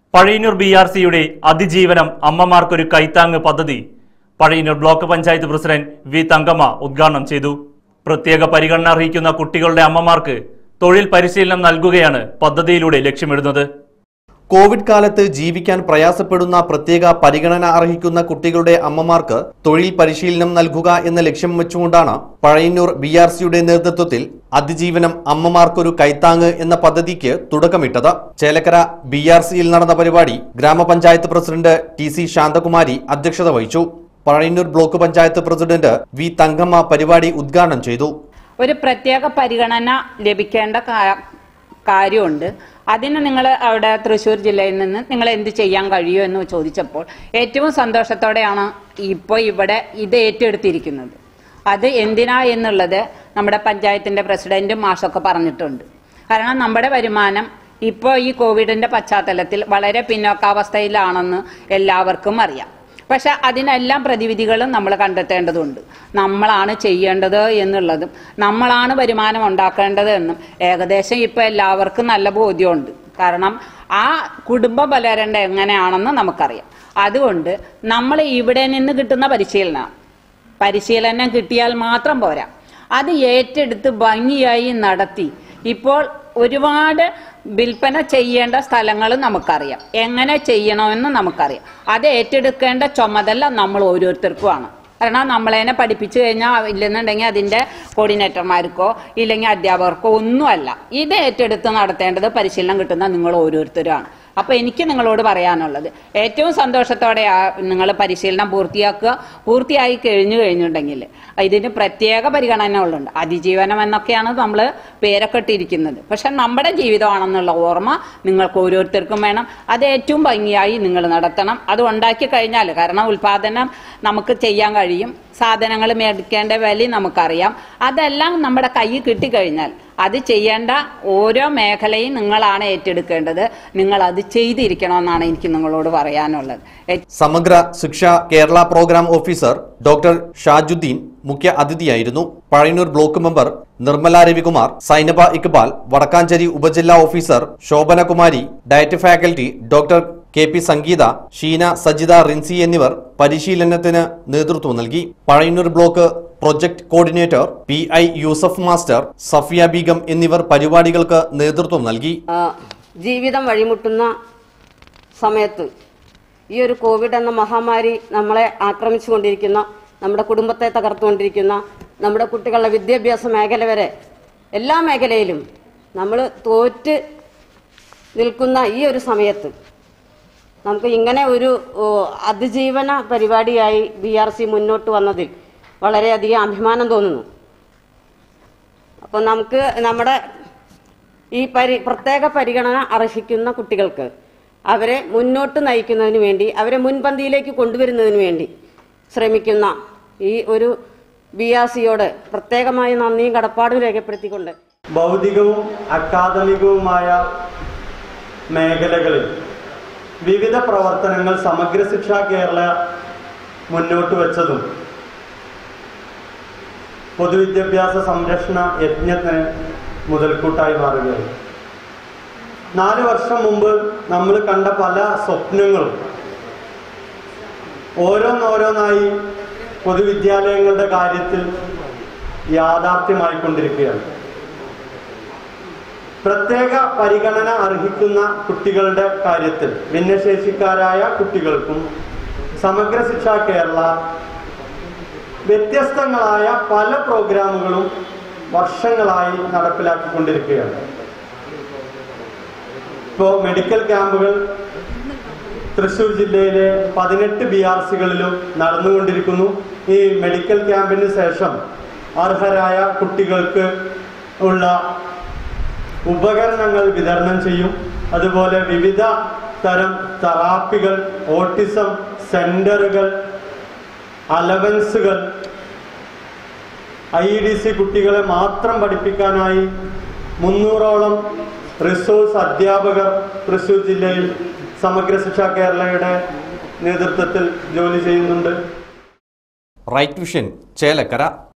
Pazhayannur B R സിയുടെ അതിജീവനം അമ്മമാർക്കൊരു കൈത്താങ്ങ് പദ്ധതി Pazhayannur block panchayat president V Thankamma ഉദ്ഘാടനം ചെയ്തു പ്രത്യേക പരിഗണന അർഹിക്കുന്ന കുട്ടികളുടെ അമ്മമാർക്ക് തൊഴിൽ പരിശീലനം നൽകുകയാണ് പദ്ധതിയിലൂടെ ലക്ഷ്യമിടുന്നത് കോവിഡ് കാലത്ത് ജീവിക്കാൻ പ്രയാസപ്പെടുന്ന പ്രത്യേക പരിഗണന അർഹിക്കുന്ന കുട്ടികളുടെ അമ്മമാർക്ക് തൊഴിൽ പരിശീലനം നൽകുക എന്ന ലക്ഷ്യം വെച്ചുകൊണ്ടാണ് പഴയന്നൂർ ബി ആർ സിയുടെ നേതൃത്വത്തിൽ അതിജീവനം അമ്മമാർക്കൊരു കൈത്താങ്ങ് എന്ന പദ്ധതിക്ക് തുടക്കമിട്ടത് ചേലക്കര ബി ആർ സിയിൽ നടന്ന പരിപാടി ഗ്രാമപഞ്ചായത്ത് പ്രസിഡന്റ് ടി സി ശാന്തകുമാരി അധ്യക്ഷത വഹിച്ചു Pazhayannur block panchayat president V Thankamma പരിപാടി ഉദ്ഘാടനം ചെയ്തു ഒരു പ്രത്യേക പരിഗണന ലഭിക്കേണ്ട കാ- കാര്യമുണ്ട് അതിന് നിങ്ങൾ അവിടെ തൃശ്ശൂർ ജില്ലയിൽ നിന്ന് നിങ്ങൾ എന്ത് ചെയ്യാൻ കഴിയുമോ എന്ന് ചോദിച്ചപ്പോൾ ഏറ്റവും സന്തോഷത്തോടെയാണ് ഇപ്പോൾ ഇവിടെ ഇത് ഏറ്റെടുത്തിരിക്കുന്നത് അത് എന്തിനാ എന്നുള്ളത് നമ്മുടെ പഞ്ചായത്തിന്റെ പ്രസിഡന്റും മാഷൊക്കെ പറഞ്ഞിട്ടുണ്ട് കാരണം നമ്മുടെ വരുമാനം ഇപ്പോൾ ഈ കോവിഡിന്റെ പശ്ചാത്തലത്തിൽ വളരെ പിന്നോക്കാവസ്ഥയിലാണെന്ന് എല്ലാവർക്കും അറിയാം പക്ഷെ അതിനെല്ലാം പ്രതിവിധികളും നമ്മൾ കണ്ടെത്തേണ്ടതുണ്ട് നമ്മളാണ് ചെയ്യേണ്ടത് എന്നുള്ളതും നമ്മളാണ് വരുമാനം ഉണ്ടാക്കേണ്ടത് എന്നും ഏകദേശം ഇപ്പൊ എല്ലാവർക്കും നല്ല ബോധ്യമുണ്ട് കാരണം ആ കുടുംബം വളരേണ്ട എങ്ങനെയാണെന്ന് നമുക്കറിയാം അതുകൊണ്ട് നമ്മൾ ഇവിടെ നിന്ന് കിട്ടുന്ന പരിശീലനം പരിശീലനം കിട്ടിയാൽ മാത്രം പോരാ അത് ഏറ്റെടുത്ത് ഭംഗിയായി നടത്തി ഇപ്പോൾ ഒരുപാട് വിൽപ്പന ചെയ്യേണ്ട സ്ഥലങ്ങൾ നമുക്കറിയാം എങ്ങനെ ചെയ്യണമെന്ന് നമുക്കറിയാം അത് ഏറ്റെടുക്കേണ്ട ചുമതല നമ്മൾ ഓരോരുത്തർക്കുമാണ് കാരണം നമ്മളതിനെ പഠിപ്പിച്ചു കഴിഞ്ഞാൽ ഇല്ലെന്നുണ്ടെങ്കിൽ അതിൻ്റെ കോർഡിനേറ്റർമാർക്കോ ഇല്ലെങ്കിൽ അധ്യാപകർക്കോ ഒന്നുമല്ല ഇത് ഏറ്റെടുത്ത് നടത്തേണ്ടത് പരിശീലനം കിട്ടുന്ന നിങ്ങൾ ഓരോരുത്തരുമാണ് അപ്പൊ എനിക്ക് നിങ്ങളോട് പറയാനുള്ളത് ഏറ്റവും സന്തോഷത്തോടെ നിങ്ങൾ പരിശീലനം പൂർത്തിയാക്കുക പൂർത്തിയായി കഴിഞ്ഞു കഴിഞ്ഞിട്ടുണ്ടെങ്കിൽ ഇതിന് പ്രത്യേക പരിഗണന ഉള്ളുണ്ട് അതിജീവനം എന്നൊക്കെയാണ് നമ്മൾ പേരൊക്കെ ഇട്ടിരിക്കുന്നത് പക്ഷെ നമ്മുടെ ജീവിതമാണെന്നുള്ള ഓർമ്മ നിങ്ങൾക്ക് ഓരോരുത്തർക്കും വേണം അത് ഏറ്റവും ഭംഗിയായി നിങ്ങൾ നടത്തണം അത് ഉണ്ടാക്കി കഴിഞ്ഞാൽ കാരണം ഉൽപാദനം നമുക്ക് ചെയ്യാൻ കഴിയും സാധനങ്ങൾ മേടിക്കേണ്ട വില നമുക്കറിയാം അതെല്ലാം നമ്മുടെ കയ്യിൽ കിട്ടിക്കഴിഞ്ഞാൽ അത് ചെയ്യേണ്ട ഓരോ മേഖലയും നിങ്ങളാണ് ഏറ്റെടുക്കേണ്ടത് നിങ്ങൾ അത് ചെയ്തിരിക്കണമെന്നാണ് എനിക്ക് നിങ്ങളോട് പറയാനുള്ളത് ഏ- Samagra Shiksha Kerala programme officer doctor Shajudeen മുഖ്യ അതിഥിയായിരുന്നു പഴയന്നൂർ ബ്ലോക്ക് മെമ്പർ നിർമ്മല രവികുമാർ സൈനബ ഇക്ബാൽ വടക്കാഞ്ചേരി ഉപജില്ലാ officer Shobhanakumari DIET faculty doctor K P Sangeetha Sheena Sajitha Rincy എന്നിവർ പരിശീലനത്തിന് നേതൃത്വം നൽകി Pazhayannur block project coordinator P I Yusuf master Safiya Beegum എന്നിവർ പരിപാടികൾക്ക് നേതൃത്വം നൽകി ആ, ജീവിതം വഴിമുട്ടുന്ന സമയത്ത് ഈ ഒരു കോവിഡ് എന്ന മഹാമാരി നമ്മളെ ആക്രമിച്ചുകൊണ്ടിരിക്കുന്ന നമ്മുടെ കുടുംബത്തെ തകർത്തുകൊണ്ടിരിക്കുന്ന നമ്മുടെ കുട്ടികളുടെ വിദ്യാഭ്യാസ മേഖല വരെ എല്ലാ മേഖലയിലും നമ്മൾ തോറ്റ് നിൽക്കുന്ന ഈ ഒരു സമയത്ത് നമുക്ക് ഇങ്ങനെ ഒരു ഓ, അതിജീവന പരിപാടിയായി ബി ആർ സി മുന്നോട്ട് വന്നതിൽ വളരെയധികം അഭിമാനം തോന്നുന്നു അപ്പോൾ നമുക്ക് നമ്മുടെ ഈ പരി പ്രത്യേക പരിഗണന അർഹിക്കുന്ന കുട്ടികൾക്ക് അവരെ മുന്നോട്ട് നയിക്കുന്നതിന് വേണ്ടി അവരെ മുൻപന്തിയിലേക്ക് കൊണ്ടുവരുന്നതിന് വേണ്ടി ശ്രമിക്കുന്ന ഈ ഒരു ബി ആർ സിയോട് പ്രത്യേകമായ നന്ദിയും കടപ്പാടും രേഖപ്പെടുത്തിക്കൊണ്ട് ഭൗതികവും അക്കാദമികവുമായ മേഖലകളിൽ വിവിധ പ്രവർത്തനങ്ങൾ സമഗ്ര ശിക്ഷ കേരള മുന്നോട്ട് വച്ചതും പൊതുവിദ്യാഭ്യാസ സംരക്ഷണ യജ്ഞത്തിന് മുതൽക്കൂട്ടായി മാറുകയായി നാല് വർഷം മുമ്പ് നമ്മൾ കണ്ട പല സ്വപ്നങ്ങളും ഓരോന്നോരോന്നായി പൊതുവിദ്യാലയങ്ങളുടെ കാര്യത്തിൽ യാഥാർത്ഥ്യമായിക്കൊണ്ടിരിക്കുകയാണ് പ്രത്യേക പരിഗണന അർഹിക്കുന്ന കുട്ടികളുടെ കാര്യത്തിൽ ഭിന്നശേഷിക്കാരായ കുട്ടികൾക്കും സമഗ്ര ശിക്ഷ കേരള വ്യത്യസ്തങ്ങളായ പല പ്രോഗ്രാമുകളും വർഷങ്ങളായി നടപ്പിലാക്കിക്കൊണ്ടിരിക്കുകയാണ് ഇപ്പോൾ മെഡിക്കൽ ക്യാമ്പുകൾ തൃശൂർ ജില്ലയിലെ പതിനെട്ട് ബി ആർ സികളിലും നടന്നുകൊണ്ടിരിക്കുന്നു ഈ മെഡിക്കൽ ക്യാമ്പിന് ശേഷം അർഹരായ കുട്ടികൾക്ക് ഉള്ള ഉപകരണങ്ങൾ വിതരണം ചെയ്യും അതുപോലെ വിവിധ തരം തെറാപ്പികൾ ഓട്ടിസം സെന്ററുകൾ അലവൻസുകൾ ഐ ഡി സി കുട്ടികളെ മാത്രം പഠിപ്പിക്കാനായി മുന്നൂറോളം റിസോഴ്സ് അധ്യാപകർ തൃശൂർ ജില്ലയിൽ സമഗ്ര ശിക്ഷ കേരളയുടെ നേതൃത്വത്തിൽ ജോലി ചെയ്യുന്നുണ്ട് റൈറ്റ് വിഷൻ ചേലക്കര